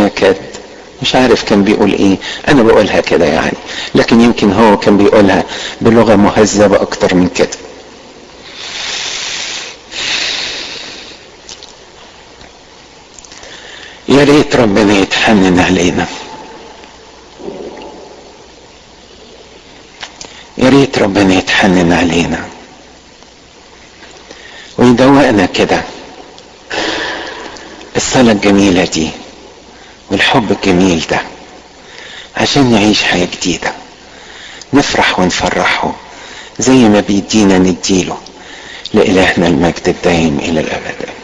يكاد مش عارف كان بيقول ايه انا بقولها كده يعني لكن يمكن هو كان بيقولها بلغة مهذبة اكتر من كده يا ريت ربنا يتحنن علينا يا ريت ربنا يتحنن علينا ويدوقنا كده الصلاة الجميلة دي والحب الجميل ده عشان نعيش حياة جديدة نفرح ونفرحه زي ما بيدينا نديله لإلهنا المجد الدائم إلى الأبد